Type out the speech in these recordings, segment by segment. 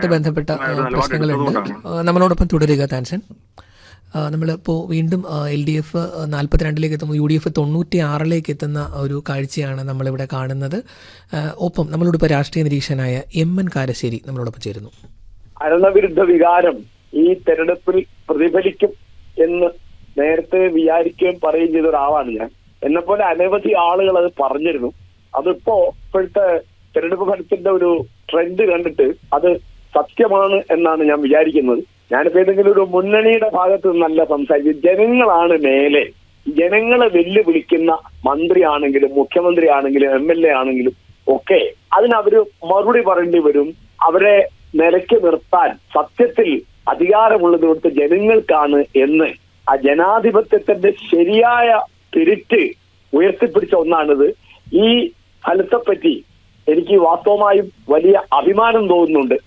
ഇതുമായിട്ട് ബന്ധപ്പെട്ട ആ, പ്രശ്നങ്ങളുണ്ട് ആ, നമ്മളോടൊപ്പം തുടരുക താൻസൻ നമ്മളിപ്പോൾ വീണ്ടും എൽ ഡി എഫ് നാൽപ്പത്തിരണ്ടിലേക്ക് എത്തുമ്പോൾ യു ഡി എഫ് തൊണ്ണൂറ്റി ആറിലേക്ക് എത്തുന്ന ഒരു കാഴ്ചയാണ് നമ്മളിവിടെ കാണുന്നത് ആ, ഒപ്പം നമ്മളോടൊപ്പം രാഷ്ട്രീയ നിരീക്ഷകനായ എം എൻ കാരശ്ശേരി നമ്മളോടൊപ്പം ചേരുന്നു ഭരണവിരുദ്ധ വികാരം ഈ തെരഞ്ഞെടുപ്പിൽ പ്രതിഫലിക്കും എന്ന് നേരത്തെ വിചാരിക്കുകയും പറയുകയും ചെയ്ത ഒരാളാണ് ഞാൻ എന്നെ പോലെ അനവധി ആളുകൾ അത് പറഞ്ഞിരുന്നു അതിപ്പോ ഇപ്പോഴത്തെ തെരഞ്ഞെടുപ്പ് ഫലത്തിന്റെ ഒരു ട്രെൻഡ് കണ്ടിട്ട് അത് സത്യമാണ് എന്നാണ് ഞാൻ വിചാരിക്കുന്നത് ഞാനിപ്പോ ഏതെങ്കിലും ഒരു മുന്നണിയുടെ ഭാഗത്ത് നിന്നല്ല സംസാരിക്കുന്നത് ജനങ്ങളാണ് മേലെ ജനങ്ങളെ വെല്ലുവിളിക്കുന്ന മന്ത്രിയാണെങ്കിലും മുഖ്യമന്ത്രി ആണെങ്കിലും എം എൽ എ ആണെങ്കിലും ഒക്കെ അതിനവര് മറുപടി പറയേണ്ടി വരും അവരെ നിലയ്ക്ക് നിർത്താൻ സത്യത്തിൽ അധികാരമുള്ളത് ഇവിടുത്തെ ജനങ്ങൾക്കാണ് എന്ന് ആ ജനാധിപത്യത്തിന്റെ ശരിയായ തിരിറ്റ് ഉയർത്തിപ്പിടിച്ച ഒന്നാണിത് ഈ ഫലത്തെപ്പറ്റി എനിക്ക് വാസ്തവമായും വലിയ അഭിമാനം തോന്നുന്നുണ്ട്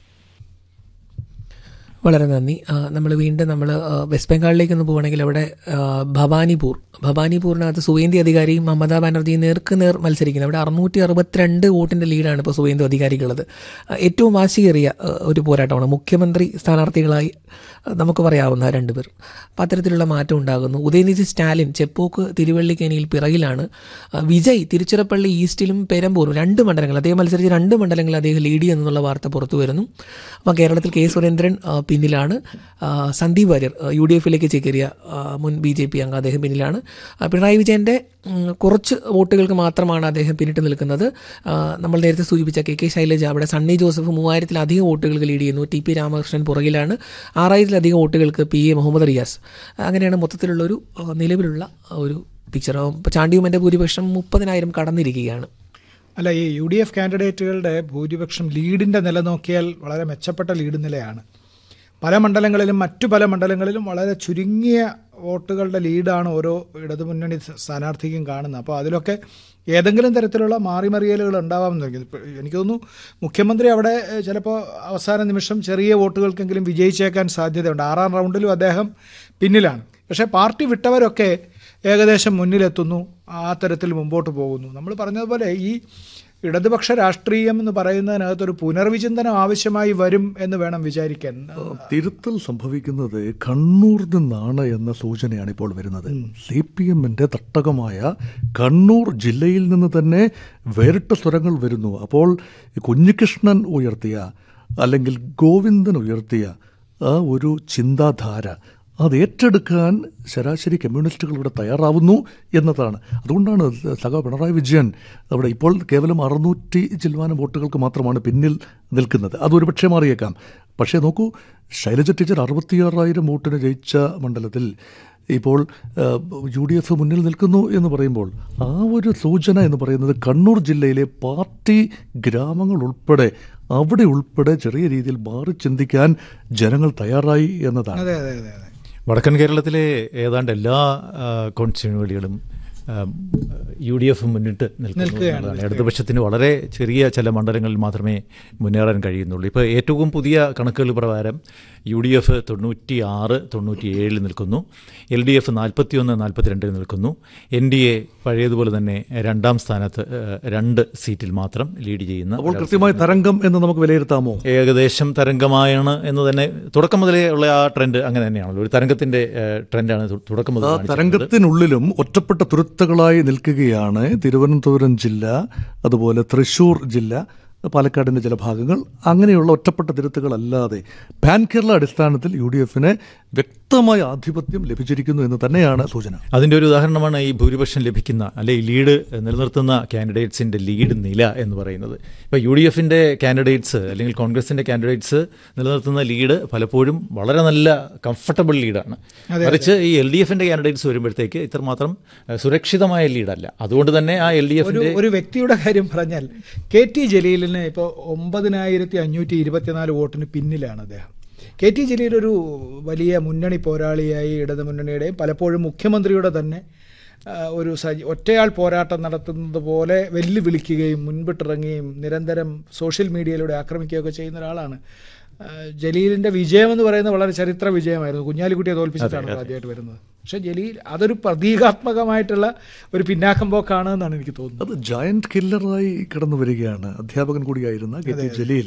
വളരെ നന്ദി നമ്മൾ വീണ്ടും നമ്മൾ വെസ്റ്റ് ബംഗാളിലേക്ക് ഒന്ന് പോവുകയാണെങ്കിൽ അവിടെ ആ, ഭവാനിപൂർ ഭവാനിപൂരിനകത്ത് സുവേന്ദി അധികാരിയും മമതാ ബാനർജിയും നേർക്ക് നേർ മത്സരിക്കുന്നത് അവിടെ അറുന്നൂറ്റി അറുപത്തിരണ്ട് വോട്ടിന്റെ ലീഡാണ് ഇപ്പോൾ സുവേന്ദു അധികാരിക്കുള്ളത് ആ, ഏറ്റവും വാശിയേറിയ ആ, ഒരു പോരാട്ടമാണ് മുഖ്യമന്ത്രി സ്ഥാനാർത്ഥികളായി ആ, നമുക്ക് പറയാവുന്ന രണ്ടുപേർ അപ്പം അത്തരത്തിലുള്ള മാറ്റം ഉണ്ടാകുന്നു ഉദയനിധി സ്റ്റാലിൻ ചെപ്പോക്ക് തിരുവള്ളിക്കേനിയിൽ പിറകിലാണ് ആ, വിജയ് തിരുച്ചിറപ്പള്ളി ഈസ്റ്റിലും പെരമ്പൂരും രണ്ട് മണ്ഡലങ്ങൾ അദ്ദേഹം മത്സരിച്ച രണ്ട് മണ്ഡലങ്ങൾ അദ്ദേഹം ലീഡ് ചെയ്യുന്നുള്ള വാർത്ത പുറത്തു വരുന്നു അപ്പം കേരളത്തിൽ കെ സുരേന്ദ്രൻ ആ, പിന്നിലാണ് ആ, സന്ദീപ് വാര്യർ ആ, യു ഡി എഫിലേക്ക് ചേക്കേറിയ ആ, മുൻ ബി ജെ പി അംഗം അദ്ദേഹം പിന്നിലാണ് ആ, പിണറായി വിജയന്റെ ഉം, കുറച്ച് വോട്ടുകൾക്ക് മാത്രമാണ് അദ്ദേഹം പിന്നിട്ട് നിൽക്കുന്നത് ആ, നമ്മൾ നേരത്തെ സൂചിപ്പിച്ച കെ കെ ശൈലജ അവിടെ സണ്ണി ജോസഫ് മൂവായിരത്തിലധികം വോട്ടുകൾക്ക് ലീഡ് ചെയ്യുന്നു ടി പി രാമകൃഷ്ണൻ പുറകിലാണ് ആറായിരത്തിലധികം വോട്ടുകൾക്ക് പി എ മുഹമ്മദ് റിയാസ് അങ്ങനെയാണ് മൊത്തത്തിലുള്ളൊരു ആ, നിലവിലുള്ള ഒരു പിക്ചർ ഇപ്പോൾ ചാണ്ടിയുമൻ്റെ ഭൂരിപക്ഷം മുപ്പതിനായിരം കടന്നിരിക്കുകയാണ് അല്ല ഈ യു ഡി എഫ് കാൻഡിഡേറ്റുകളുടെ ഭൂരിപക്ഷം ലീഡിന്റെ നില നോക്കിയാൽ വളരെ മെച്ചപ്പെട്ട ലീഡ് നിലയാണ് പല മണ്ഡലങ്ങളിലും മറ്റു പല മണ്ഡലങ്ങളിലും വളരെ ചുരുങ്ങിയ വോട്ടുകളുടെ ലീഡാണ് ഓരോ ഇടതുമുന്നണി സ്ഥാനാർത്ഥിക്കും കാണുന്നത് അപ്പോൾ അതിലൊക്കെ ഏതെങ്കിലും തരത്തിലുള്ള മാറിമറിയലുകൾ ഉണ്ടാവാമെന്ന് തോന്നുന്നു ഇപ്പൊ എനിക്ക് തോന്നുന്നു മുഖ്യമന്ത്രി അവിടെ ഏഹ്, ചിലപ്പോൾ അവസാന നിമിഷം ചെറിയ വോട്ടുകൾക്കെങ്കിലും വിജയിച്ചേക്കാൻ സാധ്യതയുണ്ട് ആറാം റൗണ്ടിലും അദ്ദേഹം പിന്നിലാണ് പക്ഷേ പാർട്ടി വിട്ടവരൊക്കെ ഏകദേശം മുന്നിലെത്തുന്നു ആ തരത്തിൽ മുമ്പോട്ട് പോകുന്നു നമ്മൾ പറഞ്ഞതുപോലെ ഈ ഇടതുപക്ഷ രാഷ്ട്രീയം എന്ന് പറയുന്നതിനകത്ത് ഒരു പുനർവിചിന്തനം ആവശ്യമായി വരും എന്ന് വേണം വിചാരിക്കാൻ തിരുത്തൽ സംഭവിക്കുന്നത് കണ്ണൂർ നിന്നാണ് എന്ന സൂചനയാണ് ഇപ്പോൾ വരുന്നത് സി പി എമ്മിന്റെ തട്ടകമായ കണ്ണൂർ ജില്ലയിൽ നിന്ന് തന്നെ വേറിട്ട സ്വരങ്ങൾ വരുന്നു അപ്പോൾ കുഞ്ഞികൃഷ്ണൻ ഉയർത്തിയ അല്ലെങ്കിൽ ഗോവിന്ദൻ ഉയർത്തിയ ആ ഒരു ചിന്താധാര അത് ഏറ്റെടുക്കാൻ ശരാശരി കമ്മ്യൂണിസ്റ്റുകൾ ഇവിടെ തയ്യാറാവുന്നു എന്നതാണ് അതുകൊണ്ടാണ് സഖാ പിണറായി വിജയൻ അവിടെ ഇപ്പോൾ കേവലം അറുന്നൂറ്റി ചില്ലുവാനം വോട്ടുകൾക്ക് മാത്രമാണ് പിന്നിൽ നിൽക്കുന്നത് അതൊരു പക്ഷേ മാറിയേക്കാം പക്ഷേ നോക്കൂ ശൈലജ ടീച്ചർ അറുപത്തിയാറായിരം വോട്ടിന് ജയിച്ച മണ്ഡലത്തിൽ ഇപ്പോൾ യു ഡി എഫ് മുന്നിൽ നിൽക്കുന്നു എന്ന് പറയുമ്പോൾ ആ ഒരു സൂചന എന്ന് പറയുന്നത് കണ്ണൂർ ജില്ലയിലെ പാർട്ടി ഗ്രാമങ്ങൾ ഉൾപ്പെടെ അവിടെ ഉൾപ്പെടെ ചെറിയ രീതിയിൽ മാറി ചിന്തിക്കാൻ ജനങ്ങൾ തയ്യാറായി എന്നതാണ് അതെ അതെ അതെ അതെ വടക്കൻ കേരളത്തിലെ ഏതാണ്ട് എല്ലാ കോൺസ്റ്റിറ്റ്യൂണിറ്റികളും യു ഡി എഫ് മുന്നിട്ട് നിൽക്കുന്നു നിൽക്കുകയാണ്, എന്നുള്ളതാണ്. ഇടതുപക്ഷത്തിന് വളരെ ചെറിയ ചില മണ്ഡലങ്ങളിൽ മാത്രമേ മുന്നേറാൻ കഴിയുന്നുള്ളൂ ഇപ്പോൾ ഏറ്റവും പുതിയ കണക്കുകൾ പ്രകാരം യു ഡി എഫ് തൊണ്ണൂറ്റി ആറ് തൊണ്ണൂറ്റി ഏഴിൽ നിൽക്കുന്നു എൽ ഡി എഫ് നാൽപ്പത്തി ഒന്ന് നാൽപ്പത്തിരണ്ടിൽ നിൽക്കുന്നു എൻ ഡി എ പഴയതുപോലെ തന്നെ രണ്ടാം സ്ഥാനത്ത് ഏഹ്, രണ്ട് സീറ്റിൽ മാത്രം ലീഡ് ചെയ്യുന്ന അപ്പോൾ ഒരവസ്ഥ. കൃത്യമായ തരംഗം എന്ന് നമുക്ക് വിലയിരുത്താമോ ഏകദേശം തരംഗമാണ് എന്ന് തന്നെ തുടക്കം മുതലേ ഉള്ള ആ ട്രെൻഡ് അങ്ങനെ തന്നെയാണല്ലോ ഒരു തരംഗത്തിന്റെ ഏഹ്, ട്രെൻഡാണ് തു- തുടക്കം മുതൽ ആ കാണിച്ചിട്ടുള്ളത്. തരംഗത്തിനുള്ളിലും ഒറ്റപ്പെട്ട തുരുത്തകളായി നിൽക്കുകയാണ് തിരുവനന്തപുരം ജില്ല അതുപോലെ തൃശൂർ ജില്ല പാലക്കാടിന്റെ ചില ഭാഗങ്ങൾ അങ്ങനെയുള്ള ഒറ്റപ്പെട്ട തിരുത്തുകളല്ലാതെ പാൻ കേരള അടിസ്ഥാനത്തിൽ യു ഡി എഫിന് വ്യക്തമായ ആധിപത്യം ലഭിച്ചിരിക്കുന്നു എന്ന് തന്നെയാണ് സൂചന അതിന്റെ ഒരു ഉദാഹരണമാണ് ഈ ഭൂരിപക്ഷം ലഭിക്കുന്ന അല്ലെ ഈ ലീഡ് നിലനിർത്തുന്ന കാൻഡിഡേറ്റ്സിന്റെ ലീഡ് നില എന്ന് പറയുന്നത് ഇപ്പോൾ യു ഡി എഫിന്റെ കാൻഡിഡേറ്റ്സ് അല്ലെങ്കിൽ കോൺഗ്രസിന്റെ കാൻഡിഡേറ്റ്സ് നിലനിർത്തുന്ന ലീഡ് പലപ്പോഴും വളരെ നല്ല കംഫർട്ടബിൾ ലീഡാണ് മറിച്ച് ഈ എൽ ഡി എഫിന്റെ കാൻഡിഡേറ്റ്സ് വരുമ്പോഴത്തേക്ക് ഇത്രമാത്രം ഏഹ്, സുരക്ഷിതമായ ലീഡല്ല അതുകൊണ്ട് തന്നെ ആ എൽ ഡി ഒരു എഫിന്റെ ഒരു വ്യക്തിയുടെ കാര്യം പറഞ്ഞാൽ കെ ടി ജലീലിന് ഇപ്പോൾ ഒമ്പതിനായിരത്തി അഞ്ഞൂറ്റി ഇരുപത്തിനാല് വോട്ടിന് പിന്നിലാണ് അദ്ദേഹം കെ ടി ജലീൽ ഒരു വലിയ മുന്നണി പോരാളിയായി ഇടതു മുന്നണിയുടെയും പലപ്പോഴും മുഖ്യമന്ത്രിയുടെ തന്നെ ആ, ഒരു സജി ഒറ്റയാൾ പോരാട്ടം നടത്തുന്നത് പോലെ വെല്ലുവിളിക്കുകയും മുൻപിട്ടിറങ്ങുകയും നിരന്തരം സോഷ്യൽ മീഡിയയിലൂടെ ആക്രമിക്കുകയൊക്കെ ചെയ്യുന്ന ഒരാളാണ് ആ, ജലീലിന്റെ വിജയം എന്ന് പറയുന്നത് വളരെ ചരിത്ര വിജയമായിരുന്നു കുഞ്ഞാലിക്കുട്ടിയെ തോൽപ്പിച്ചിട്ടാണ് ആദ്യമായിട്ട് വരുന്നത് പക്ഷേ ജലീൽ അതൊരു പ്രതീകാത്മകമായിട്ടുള്ള ഒരു പിന്നാക്കം പോക്കാണ് എന്നാണ് എനിക്ക് തോന്നുന്നത് അത് ജയന്റ് കില്ലറായി കടന്നു വരികയാണ് അധ്യാപകൻ കൂടിയായിരുന്ന കെ ടി ജലീൽ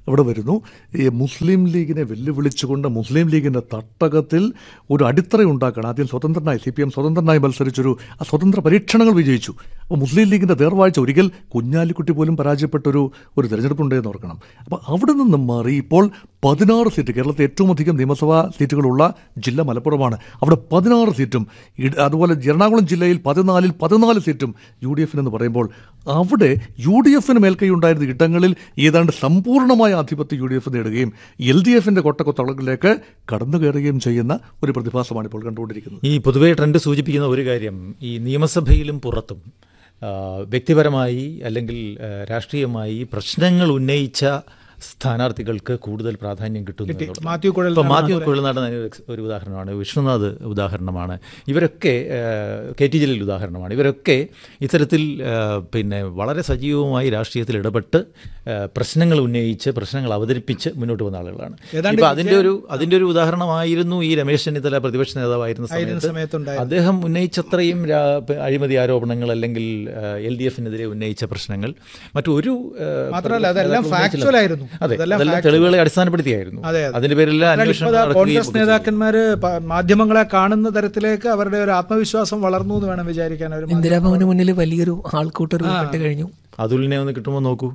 ഇവിടെ വരുന്നു ഈ മുസ്ലിം ലീഗിനെ വെല്ലുവിളിച്ചുകൊണ്ട് മുസ്ലിം ലീഗിൻ്റെ തട്ടകത്തിൽ ഒരു അടിത്തറ ഉണ്ടാക്കണം ആദ്യം സ്വതന്ത്രനായി സി പി എം സ്വതന്ത്രനായി മത്സരിച്ചൊരു ആ സ്വതന്ത്ര പരീക്ഷണങ്ങൾ വിജയിച്ചു അപ്പോൾ മുസ്ലിം ലീഗിൻ്റെ നേർവാഴ്ച ഒരിക്കൽ കുഞ്ഞാലിക്കുട്ടി പോലും പരാജയപ്പെട്ടൊരു ഒരു തെരഞ്ഞെടുപ്പുണ്ടെന്ന് ഓർക്കണം അപ്പോൾ അവിടെ നിന്നും മാറി ഇപ്പോൾ പതിനാറ് സീറ്റ് കേരളത്തിൽ ഏറ്റവും അധികം നിയമസഭാ സീറ്റുകളുള്ള ജില്ല മലപ്പുറമാണ് അവിടെ പതിനാറ് സീറ്റും ഇട- അതുപോലെ എറണാകുളം ജില്ലയിൽ പതിനാലിൽ പതിനാല് സീറ്റും യു ഡി എഫിനെന്ന് പറയുമ്പോൾ അവിടെ യു ഡി എഫിന് മേൽക്കൈ ഉണ്ടായിരുന്ന ഇടങ്ങളിൽ ഏതാണ്ട് സമ്പൂർണ്ണമായ ആധിപത്യം യു ഡി എഫ് നേടുകയും എൽ ഡി എഫിന്റെ കൊട്ടക്കൊത്തളങ്ങളിലേക്ക് കടന്നു കയറുകയും ചെയ്യുന്ന ഒരു പ്രതിഭാസമാണ് ഇപ്പോൾ കണ്ടുകൊണ്ടിരിക്കുന്നത് ഈ പൊതുവെ ട്രെൻഡ് സൂചിപ്പിക്കുന്ന ഒരു കാര്യം ഈ നിയമസഭയിലും പുറത്തും ആ, വ്യക്തിപരമായി അല്ലെങ്കിൽ ആ, രാഷ്ട്രീയമായി പ്രശ്നങ്ങൾ ഉന്നയിച്ച സ്ഥാനാർത്ഥികൾക്ക് കൂടുതൽ പ്രാധാന്യം കിട്ടുന്നു എന്നുള്ളതാണ്. മാത്യു കുഴൽ ഇപ്പം മാത്യു കുഴൽനാടൻ അതിന് ഒരു എക്സ്- ഒരു ഉദാഹരണമാണ് വിഷ്ണുനാഥ് ഉദാഹരണമാണ് ഇവരൊക്കെ ആ, കെ ടി ജലീൽ ഉദാഹരണമാണ് ഇവരൊക്കെ ഇത്തരത്തിൽ ആ, പിന്നെ വളരെ സജീവമായി രാഷ്ട്രീയത്തിൽ ഇടപെട്ട് ആ, പ്രശ്നങ്ങൾ ഉന്നയിച്ച് പ്രശ്നങ്ങൾ അവതരിപ്പിച്ച് മുന്നോട്ട് വന്ന ആളുകളാണ് ഏതാണ്ട് ഇപ്പം അതിൻ്റെ ഒരു അതിൻ്റെ ഒരു ഉദാഹരണമായിരുന്നു ഈ രമേശ് ചെന്നിത്തല പ്രതിപക്ഷ നേതാവായിരുന്ന ആയിരുന്ന സമയത്ത് സമയത്തുണ്ടായിരുന്നു. അദ്ദേഹം ഉന്നയിച്ചത്രയും രാ- പ- അഴിമതി ആരോപണങ്ങൾ അല്ലെങ്കിൽ എൽ ഡി എഫിനെതിരെ ഉന്നയിച്ച പ്രശ്നങ്ങൾ മറ്റൊരു ആ, മാത്രമല്ല അതെല്ലാം നേതാക്കൾ ഉന്നയിച്ചില്ല. ഫാക്ച്വൽ ആയിരുന്നു അതെ അതെല്ലാം അതെല്ലാം factual. തെളിവുകളെ അടിസ്ഥാനപ്പെടുത്തിയായിരുന്നു അതെ, അതെ. അതിന്റെ പേരിൽ എന്നാൽ അന്വേഷണം ഇപ്പോ ദാ നടക്കുകയും കോൺഗ്രസ് ഒക്കെ ചെയ്തു. നേതാക്കന്മാര് പ- മാധ്യമങ്ങളെ കാണുന്ന തരത്തിലേക്ക് അവരുടെ ഒരു ആത്മവിശ്വാസം വളർന്നു എന്ന് വേണം വിചാരിക്കാൻ അവർ ഇന്ദിരാഭവന് മുന്നിൽ വലിയൊരു ആൾക്കൂട്ടം രൂപപ്പെട്ട് കഴിഞ്ഞു അതുലിനെ ഒന്ന് കിട്ടുമ്പോൾ നോക്കൂ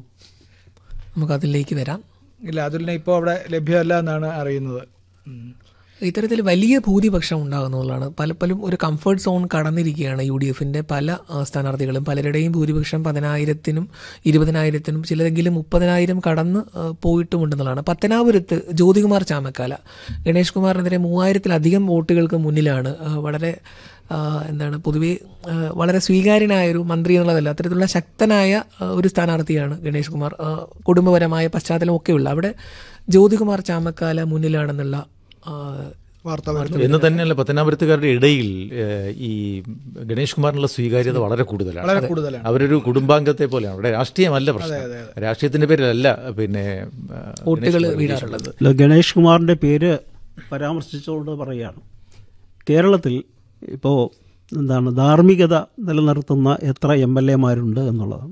നമുക്ക് അതിലേക്ക് വരാം ഇല്ല അതുലിനെ ഇപ്പോൾ അവിടെ ലഭ്യമല്ല എന്നാണ് അറിയുന്നത് ഉം. ഇത്തരത്തിൽ വലിയ ഭൂരിപക്ഷം ഉണ്ടാകുന്നതാണ് പലപ്പോഴും ഒരു കംഫർട്ട് സോൺ കടന്നിരിക്കുകയാണ് യു ഡി എഫിന്റെ പല ആ, സ്ഥാനാർത്ഥികളും പലരുടെയും ഭൂരിപക്ഷം പതിനായിരത്തിനും ഇരുപതിനായിരത്തിനും ചിലരെങ്കിലും മുപ്പതിനായിരം കടന്ന് ആ, പോയിട്ടുമുണ്ടെന്നുള്ളതാണ് പത്തനാപുരത്ത് ജ്യോതികുമാർ ചാമക്കാല ഗണേഷ് കുമാറിനെതിരെ മൂവായിരത്തിലധികം വോട്ടുകൾക്ക് മുന്നിലാണ് ആ, വളരെ ആ, എന്താണ് പൊതുവേ ആ, വളരെ സ്വീകാര്യനായ ഒരു മന്ത്രി എന്നുള്ളതല്ല അത്തരത്തിലുള്ള ശക്തനായ ആ, ഒരു സ്ഥാനാർത്ഥിയാണ് ഗണേഷ് കുമാർ ആ, കുടുംബപരമായ പശ്ചാത്തലമൊക്കെയുള്ള അവിടെ ജ്യോതികുമാർ ചാമക്കാല മുന്നിലാണെന്നുള്ള ആ, വാർത്ത വരുന്നു എന്ന് തന്നെയല്ല പത്തനാപുരത്തുകാരുടെ ഇടയിൽ ഏഹ്, ഈ ഗണേഷ് കുമാറിനുള്ള സ്വീകാര്യത വളരെ കൂടുതലാണ് വളരെ കൂടുതലാണ് അവരൊരു കുടുംബാംഗത്തെ പോലെയാണ് അവിടെ രാഷ്ട്രീയമല്ല പ്രശ്നം രാഷ്ട്രീയത്തിന്റെ പേരിലല്ല പിന്നെ ആ, വോട്ടുകൾ ഗണേഷ് കുമാർ വീഴാറുള്ളത് അല്ല, ഗണേഷ് കുമാറിൻ്റെ പേര് പരാമർശിച്ചുകൊണ്ട് പറയുകയാണ് കേരളത്തിൽ ഇപ്പോൾ എന്താണ് ധാർമ്മികത നിലനിർത്തുന്ന എത്ര എം എൽ എമാരുണ്ട് എന്നുള്ളതാണ്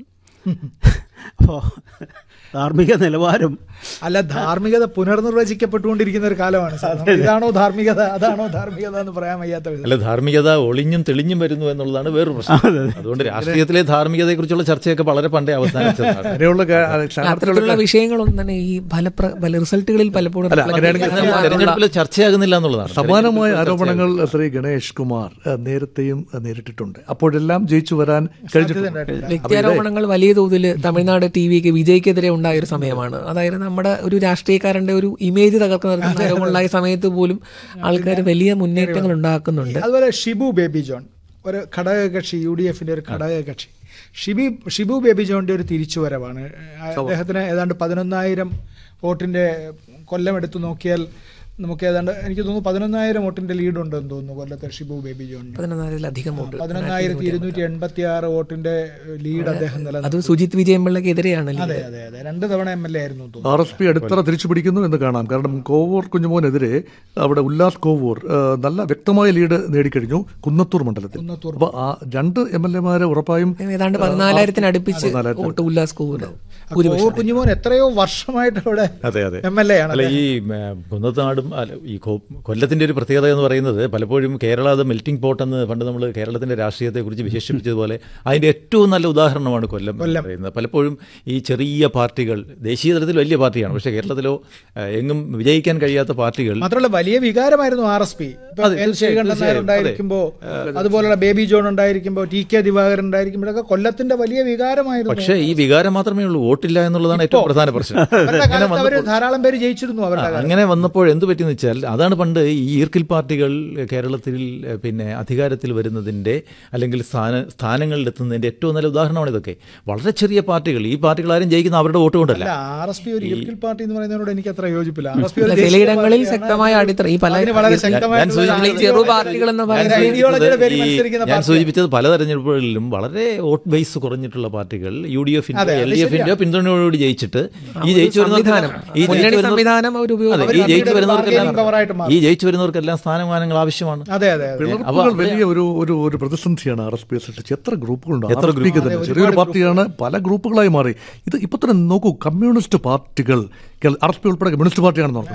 അപ്പോൾ ധാർമ്മിക നിലവാരം അല്ല ധാർമ്മികത പുനർനിർവചിക്കപ്പെട്ടുകൊണ്ടിരിക്കുന്ന ഒരു കാലമാണ് സാർ. നമുക്ക് ഇതാണോ ധാർമ്മികത അതാണോ ധാർമ്മികത എന്ന് പറയാൻ വയ്യാത്ത വിധം അല്ല ധാർമ്മികത ഒളിഞ്ഞും തെളിഞ്ഞും വരുന്നു എന്നുള്ളതാണ് വേറൊരു പ്രശ്നം അതുകൊണ്ട് രാഷ്ട്രീയത്തിലെ ധാർമ്മികതയെക്കുറിച്ചുള്ള ചർച്ചയൊക്കെ വളരെ പണ്ടേ അവസാനിച്ചതാണ് അങ്ങനെയുള്ള കാ- സ്ഥാനാർത്ഥികളുടെ അത്തരത്തിലുള്ള വിഷയങ്ങളൊന്നും തന്നെ ഈ ഫലപ്ര ഫല റിസൾട്ടുകളിൽ പലപ്പോഴും അങ്ങനെയാണെങ്കിൽ reflect തെരഞ്ഞെടുപ്പിൽ ചർച്ചയാകുന്നില്ല എന്നുള്ളതാണ് സമാനമായ ആരോപണങ്ങൾ ശ്രീ ഗണേഷ് കുമാർ അഹ്, നേരത്തെയും അഹ്, നേരിട്ടിട്ടുണ്ട് അപ്പോഴെല്ലാം ജയിച്ചു വരാൻ കഴിഞ്ഞിട്ടുണ്ട് വ്യക്തിയാരോപണങ്ങൾ വലിയ തോതിൽ തമിഴ്നാട് ടി വിക്ക് വിജയ്ക്കെതിരെ ഉണ്ടായ ഒരു സമയമാണ് അതായത് നമ്മുടെ ഒരു രാഷ്ട്രീയക്കാരന്റെ ഒരു ഇമേജ് തകർക്കുന്ന ആരോപണമുണ്ടായ സമയത്ത് പോലും ആൾക്കാർ വലിയ മുന്നേറ്റങ്ങൾ ഉണ്ടാക്കുന്നുണ്ട് അതുപോലെ ഷിബു ബേബി ജോൺ ഒരു ഘടകകക്ഷി യു ഡി എഫിന്റെ ഒരു ഘടകകക്ഷി ഷിബി ഷിബു ബേബി ജോണിന്റെ ഒരു തിരിച്ചുവരവാണ് അദ്ദേഹത്തിന് ഏതാണ്ട് പതിനൊന്നായിരം വോട്ടിന്റെ കൊല്ലം എടുത്തു നോക്കിയാൽ നമുക്ക് ഏതാണ്ട് എനിക്ക് തോന്നുന്നു പതിനൊന്നായിരം വോട്ടിന്റെ ലീഡ് ഉണ്ടെന്ന് തോന്നുന്നു കൊല്ലത്തെ ഷിബു ബേബി ജോണിന് പതിനൊന്നായിരത്തിലധികം വോട്ട് പതിനൊന്നായിരത്തി ഇരുന്നൂറ്റി എൺപത്തി ആറ് വോട്ടിന്റെ ലീഡ് അദ്ദേഹം നിലനിർത്തി അത് സുജിത് വിജയമ്പിള്ളക്ക് എതിരെയാണ് അതെ അതെ അതെ രണ്ട് തവണ എം എൽ എ ആയിരുന്നു എന്ന് തോന്നുന്നു ആർ എസ് പി അടിത്തറ തിരിച്ചു പിടിക്കുന്നു എന്ന് കാണാം കാരണം കോവൂർ കുഞ്ഞുമോനെതിരെ അവിടെ ഉല്ലാസ് കോവൂർ ആ, നല്ല വ്യക്തമായ ലീഡ് നേടിക്കഴിഞ്ഞു കുന്നത്തൂർ മണ്ഡലത്തിൽ അപ്പൊ ആ രണ്ട് എം എൽ എമാരെ ഉറപ്പായും ഏതാണ്ട് പതിനാലായിരത്തിന് അടുപ്പിച്ച് വോട്ട് ഉല്ലാസ് കോവൂര് കോവൂർ കുഞ്ഞുമോൻ എത്രയോ വർഷമായിട്ട് അവിടെ അതെ അതെ എം എൽ എ ആണ് അല്ല ഈ ഉം, കുന്നത്താടും അല്ല ഈ കൊ- കൊല്ലത്തിന്റെ ഒരു പ്രത്യേകത എന്ന് പറയുന്നത് പലപ്പോഴും കേരള അത് മെൽറ്റിംഗ് പോട്ട് എന്ന് പണ്ട് നമ്മൾ കേരളത്തിന്റെ രാഷ്ട്രീയത്തെ കുറിച്ച് വിശേഷിപ്പിച്ചതുപോലെ അതിന്റെ ഏറ്റവും നല്ല ഉദാഹരണമാണ് കൊല്ലം എന്ന് പറയുന്നത് പലപ്പോഴും ഈ ചെറിയ പാർട്ടികൾ ദേശീയ തലത്തിൽ വലിയ പാർട്ടിയാണ് പക്ഷേ കേരളത്തിലോ ഏഹ്, എങ്ങും വിജയിക്കാൻ കഴിയാത്ത പാർട്ടികൾ മാത്രമല്ല വലിയ വികാരമായിരുന്നു ആർ എസ് പി അതെ, എൻ തീർച്ചയായും, ശ്രീകണ്ഠൻ നായർ തീർച്ചയായും, ഉണ്ടായിരിക്കുമ്പോ അതുപോലുള്ള ബേബി ജോൺ ഉണ്ടായിരിക്കുമ്പോ ടി കെ ദിവാകരൻ ഉണ്ടായിരിക്കുമ്പോഴൊക്കെ കൊല്ലത്തിന്റെ വലിയ വികാരമായിരുന്നു പക്ഷേ ഈ വികാരം മാത്രമേ ഉള്ളൂ വോട്ടില്ല എന്നുള്ളതാണ് ഏറ്റവും പ്രധാന പ്രശ്നം അവരുടെ അങ്ങനെ കാലത്ത് അവര് വന്നപ്പോൾ ധാരാളം പേര് ജയിച്ചിരുന്നു അവരുടെ ആ, കാലത്ത്. അങ്ങനെ വന്നപ്പോൾ എന്ത് പറ്റിയെന്ന് വെച്ചാൽ അതാണ് പണ്ട് ഈ ഈർക്കിൽ പാർട്ടികൾ കേരളത്തിൽ ഏഹ്, പിന്നെ അധികാരത്തിൽ വരുന്നതിൻ്റെ അല്ലെങ്കിൽ സ്ഥാന സ്ഥാനങ്ങളിലെത്തുന്നതിൻ്റെ ഏറ്റവും നല്ല ഉദാഹരണമാണ് ഇതൊക്കെ വളരെ ചെറിയ പാർട്ടികൾ ഈ പാർട്ടികൾ ആരും ജയിക്കുന്ന അവരുടെ വോട്ട് കൊണ്ടല്ല അല്ല ആർ എസ് പി ഒരു ഇർക്കിൽ പാർട്ടി എന്ന് പറയുന്നതിനോട് എനിക്ക് അത്ര യോജിപ്പില്ല ആർ എസ് പി ഒരു അല്ല, ദേശീയ ചിലയിടങ്ങളിൽ പാർട്ടിയാണ്. ശക്തമായ അടിത്തറ ഈ പല അതിന് വളരെ ഞാൻ ശക്തമായിട്ടുള്ള സൂചിപ്പിച്ചത് ആളുകൾ- ചെറു പാർട്ടികൾ എന്ന് ഞാൻ പറയുന്നത് ഒരു ഐഡിയോളജിയുടെ പേരിൽ സൂചിപ്പിച്ചത് ഈ- മത്സരിക്കുന്ന ഞാൻ പാർട്ടിയാണ്. സൂചിപ്പിച്ചത് പല തെരഞ്ഞെടുപ്പുകളിലും വളരെ വോട്ട് ബേസ് കുറഞ്ഞിട്ടുള്ള പാർട്ടികൾ യു ഡി എഫിന്റെ അതെ, അത് എൽ ഡി എഫിന്റെ പിന്തുണയോടുകൂടി ജയിച്ചിട്ട് ഈ ജയിച്ചു വരുന്ന സംവിധാനം ഈ മുന്നണി ജയിച്ചു വരുന്ന സംവിധാനം അവർ അതെ ഉപയോഗിക്കും ഈ ജയിച്ചു വരുന്നവർക്ക് വരുന്നവർക്കെല്ലാം കവറായിട്ട് മാറും. ഈ ജയിച്ചു വരുന്നവർക്കെല്ലാം സ്ഥാനമാനങ്ങൾ ആവശ്യമാണ് അതെ അതെ അതെ പിളർപ്പുകൾ വലിയ ഒരു ഒരു ഒരു പ്രതിസന്ധിയാണ് ആർ എസ് പി സൃഷ്ടിച്ച് എത്ര ഗ്രൂപ്പുകളുണ്ട് എത്ര ആർ എസ് പിക്ക് തന്നെ ചെറിയൊരു പാർട്ടിയാണ് പല ഗ്രൂപ്പുകളായി മാറി ഇത് ഇപ്പൊ തന്നെ നോക്കൂ കമ്മ്യൂണിസ്റ്റ് പാർട്ടികൾ ആർ എസ് പി ഉൾപ്പെടെ കമ്മ്യൂണിസ്റ്റ് പാർട്ടിയാണെന്ന് ഓർക്കണം